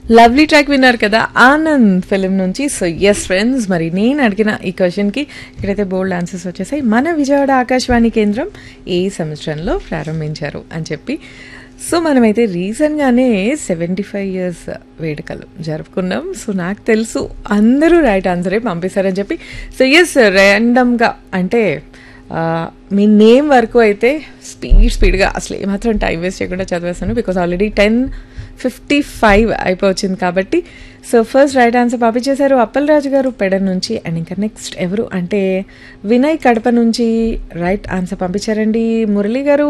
lovely track విన్నారు కదా Anand film నుంచి సో ఎస్ ఫ్రెండ్స్ మరి నేను అడిగిన ఈ క్వశ్చన్కి ఇక్కడైతే బోల్డ్ ఆన్సర్స్ వచ్చేసాయి మన విజయవాడ ఆకాశవాణి కేంద్రం ఏ సంవత్సరంలో ప్రారంభించారు అని చెప్పి సో మనమైతే రీసెంట్గానే సెవెంటీ ఫైవ్ ఇయర్స్ వేడుకలు జరుపుకున్నాం సో నాకు తెలుసు అందరూ రైట్ ఆన్సరే పంపిస్తారని చెప్పి సో ఎస్ ర్యాండమ్గా అంటే ఆ, మీ నేమ్ వరకు అయితే స్పీడ్ స్పీడ్గా అసలు ఏమాత్రం టైం వేస్ట్ చేయకుండా చదివేస్తాను because already ten fifty five అయిపోవచ్చింది కాబట్టి సో ఫస్ట్ రైట్ ఆన్సర్ పంపించేశారు అప్పలరాజు గారు పెడ నుంచి అండ్ ఇంకా నెక్స్ట్ ఎవరు అంటే వినయ్ కడప నుంచి రైట్ ఆన్సర్ పంపించారండి మురళి గారు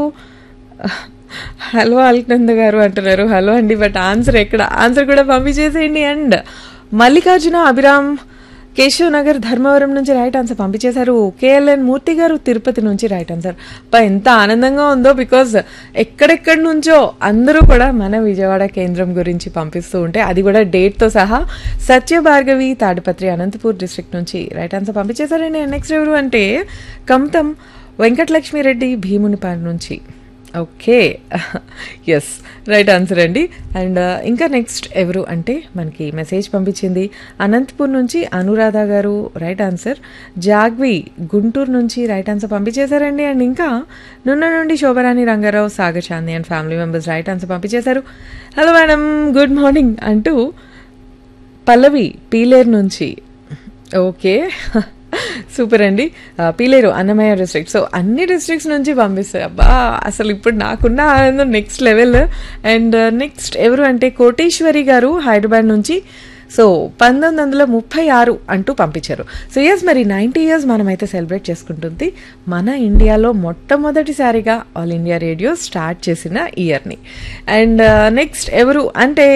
హలో అల్కంద గారు అంటున్నారు హలో అండి బట్ ఆన్సర్ ఎక్కడ ఆన్సర్ కూడా పంపించేసేయండి అండ్ మల్లికార్జున అభిరామ్ కేశవ్ నగర్ ధర్మవరం నుంచి రైట్ ఆన్సర్ పంపించేశారు కేఎల్ఎన్ మూర్తి గారు తిరుపతి నుంచి రైట్ ఆన్సర్ అబ్బా ఎంత ఆనందంగా ఉందో బికాజ్ ఎక్కడెక్కడి నుంచో అందరూ కూడా మన విజయవాడ కేంద్రం గురించి పంపిస్తూ ఉంటే అది కూడా డేట్తో సహా సత్య భార్గవి తాడిపత్రి అనంతపూర్ డిస్ట్రిక్ట్ నుంచి రైట్ ఆన్సర్ పంపించేశారండి నెక్స్ట్ ఎవరు అంటే కమతం వెంకటలక్ష్మిరెడ్డి భీమునిపాడు నుంచి ఓకే ఎస్ రైట్ ఆన్సర్ అండి అండ్ ఇంకా నెక్స్ట్ ఎవరు అంటే మనకి మెసేజ్ పంపించింది అనంతపూర్ నుంచి అనురాధ గారు రైట్ ఆన్సర్ జాగ్వి గుంటూరు నుంచి రైట్ ఆన్సర్ పంపించేశారండి అండ్ ఇంకా నున్న నుండి Shobharani Rangarao Sagar Chandi and family members right answer పంపించేశారు హలో మేడం గుడ్ మార్నింగ్ అంటూ పల్లవి పీలేరు నుంచి ఓకే సూపర్ అండి ఆ, పీలేరు అన్నమయ్య డిస్ట్రిక్ట్ సో అన్ని డిస్ట్రిక్ట్స్ నుంచి పంపిస్తాయి అబ్బా అసలు ఇప్పుడు నాకున్న ఆనందం నెక్స్ట్ లెవెల్ అండ్ నెక్స్ట్ ఎవరు అంటే కోటేశ్వరి గారు హైదరాబాద్ నుంచి సో పంతొమ్మిది వందల ముప్పై ఆరు అంటూ పంపించారు సో ఎస్ మరి నైంటీ ఇయర్స్ మనమైతే సెలబ్రేట్ చేసుకుంటుంది మన ఇండియాలో మొట్టమొదటిసారిగా ఆల్ ఇండియా రేడియో స్టార్ట్ చేసిన ఇయర్ని అండ్ నెక్స్ట్ ఎవరు అంటే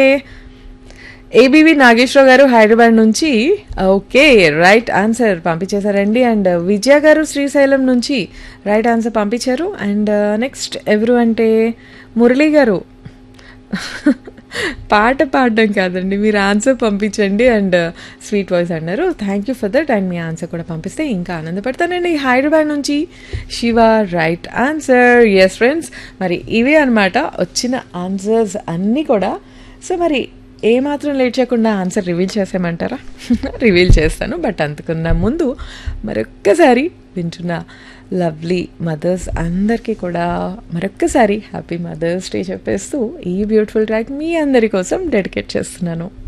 ఏబీవి నాగేశ్వరరావు గారు హైదరాబాద్ నుంచి ఓకే రైట్ ఆన్సర్ పంపించేశారండి అండ్ విజయ గారు శ్రీశైలం నుంచి రైట్ ఆన్సర్ పంపించారు అండ్ నెక్స్ట్ ఎవరు అంటే మురళి గారు పాట పాడడం కాదండి మీరు ఆన్సర్ పంపించండి అండ్ స్వీట్ వాయిస్ అన్నారు thank you for that and మీ ఆన్సర్ కూడా పంపిస్తే ఇంకా ఆనందపడతానండి హైదరాబాద్ నుంచి Shiva right answer yes friends మరి ఇవే అనమాట వచ్చిన ఆన్సర్స్ అన్నీ కూడా సో మరి ఏమాత్రం లేట్ చేయకుండా ఆన్సర్ రివీల్ చేసేయమంటారా రివీల్ చేస్తాను బట్ అంతకున్న ముందు మరొక్కసారి వింటున్న లవ్లీ మదర్స్ అందరికీ కూడా మరొక్కసారి హ్యాపీ మదర్స్ డే చెప్పేస్తూ ఈ బ్యూటిఫుల్ ట్రాక్ మీ అందరి కోసం డెడికేట్ చేస్తున్నాను